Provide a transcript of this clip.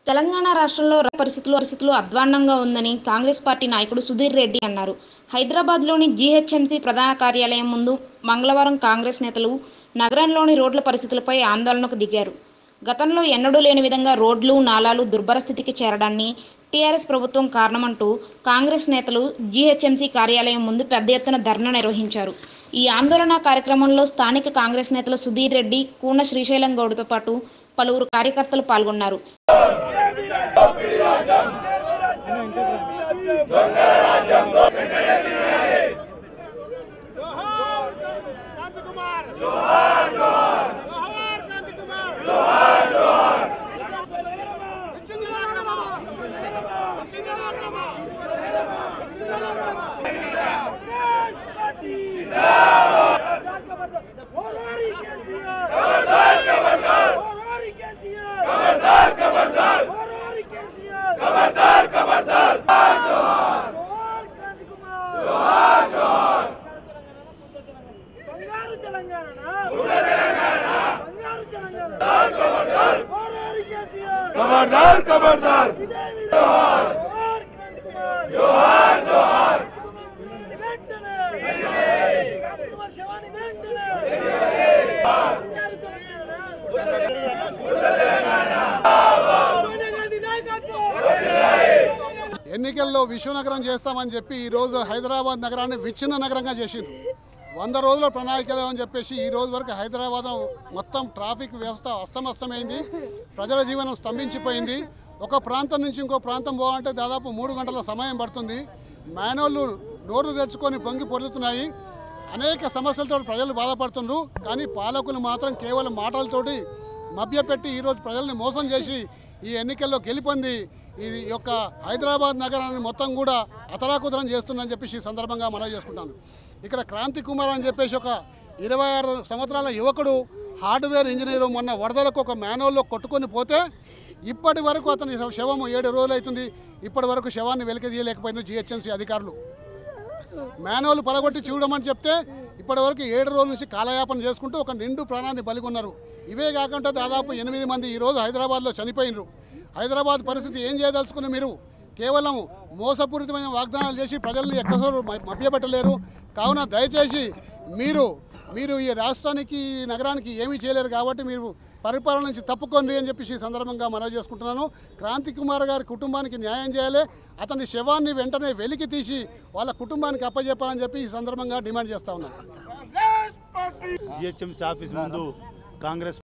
తెలంగాణ రాష్ట్రంలో ర- పరిస్థితులు పరిస్థితులు అధ్వాన్నంగా ఉందని కాంగ్రెస్ పార్టీ నాయకుడు సుధీర్ రెడ్డి అన్నారు హైదరాబాద్లోని జీహెచ్ఎంసీ ప్రధాన కార్యాలయం ముందు మంగళవారం కాంగ్రెస్ నేతలు నగరంలోని రోడ్ల పరిస్థితులపై ఆందోళనకు దిగారు గతంలో ఎన్నడూ లేని విధంగా రోడ్లు నాలాలు దుర్భర స్థితికి చేరడాన్ని టీఆర్ఎస్ ప్రభుత్వం కారణమంటూ కాంగ్రెస్ నేతలు జీహెచ్ఎంసీ కార్యాలయం ముందు పెద్ద ఎత్తున ధర్నా నిర్వహించారు ఈ ఆందోళన కార్యక్రమంలో స్థానిక కాంగ్రెస్ నేతలు సుధీర్ రెడ్డి కూన శ్రీశైలం గౌడ్తో పాటు పలువురు కార్యకర్తలు పాల్గొన్నారు जोहार कांत कुमार जोहार जोहार जोहार कांत कुमार जोहार जोहार चिन्नाग्रमा चिन्नाग्रमा चिन्नाग्रमा कांग्रेस पार्टी होरारी केसीआर खबरदार खबरदार होरारी केसीआर खबरदार खबरदार होरारी केसीआर खबरदार खबरदार जोहार कांत कुमार బంగారు తెలంగాణ బంగారు తెలంగాణ పోరాడి కేసీఆర్ खबरदार खबरदार ఇదే జోహార్ జోహార్ క్రాంతి కుమార్ జోహార్ జోహార్ వెంటనే క్రాంతి కుమార్ శవాన్ని వెంటనే బంగారు తెలంగాణ సోనియా గాంధీ నాయకత్వం ఎన్నికల్లో విశ్వనగరం చేస్తామని చెప్పి ఈరోజు హైదరాబాద్ నగరాన్ని విచ్ఛిన్న నగరంగా చేసిండ్రు వంద రోజుల ప్రణాళికలు అని చెప్పేసి ఈ రోజు వరకు హైదరాబాద్ మొత్తం ట్రాఫిక్ వ్యవస్థ అస్తమస్తమైంది ప్రజల జీవనం స్తంభించిపోయింది ఒక ప్రాంతం నుంచి ఇంకో ప్రాంతం పోవాలంటే దాదాపు మూడు గంటల సమయం పడుతుంది మానవులు నోరు తెరుచుకొని పొంగి పొరులుతున్నాయి అనేక సమస్యలతో ప్రజలు బాధపడుతున్నారు కానీ పాలకులు మాత్రం కేవలం మాటలతోటి మభ్యపెట్టి ఈరోజు ప్రజల్ని మోసం చేసి ఈ ఎన్నికల్లో గెలుపొంది ఈ యొక్క హైదరాబాద్ నగరాన్ని మొత్తం కూడా అతలాకుతలం చేస్తుందని చెప్పేసి ఈ సందర్భంగా మనవి చేసుకుంటాను ఇక్కడ క్రాంతి కుమార్ అని చెప్పేసి ఒక ఇరవై ఆరు సంవత్సరాల యువకుడు హార్డ్వేర్ ఇంజనీరు మొన్న వరదలకు ఒక మాన్యువల్లో కొట్టుకొని పోతే ఇప్పటి వరకు అతని శవం ఏడు రోజులు అవుతుంది ఇప్పటి వరకు శవాన్ని వెలికి తీయలేకపోయిన జిహెచ్ఎంసీ అధికారులు మానవులు పలగొట్టి చూడమని చెప్తే ఇప్పటివరకు ఏడు రోజుల నుంచి కాలయాపన చేసుకుంటూ ఒక నిండు ప్రాణాన్ని బలిగొన్నారు ఇవే కాకుండా దాదాపు ఎనిమిది మంది ఈరోజు హైదరాబాద్లో చనిపోయినరు హైదరాబాద్ పరిస్థితి ఏం చేయదలుచుకుని మీరు కేవలం మోసపూరితమైన వాగ్దానాలు చేసి ప్రజల్ని ఎక్కసోరు మభ్యపెట్టలేరు కావున దయచేసి మీరు మీరు ఈ రాష్ట్రానికి ఈ నగరానికి ఏమీ చేయలేరు కాబట్టి మీరు పరిపాలన నుంచి తప్పుకోండి అని చెప్పేసి ఈ సందర్భంగా మనవి చేసుకుంటున్నాను క్రాంతి కుమార్ గారి కుటుంబానికి న్యాయం చేయాలి అతని శవాన్ని వెంటనే వెలికి తీసి వాళ్ళ కుటుంబానికి అప్పజెప్పాలని చెప్పి ఈ సందర్భంగా డిమాండ్ చేస్తా ఉన్నాను జిహెచ్ఎంసీ ఆఫీస్ ముందు కాంగ్రెస్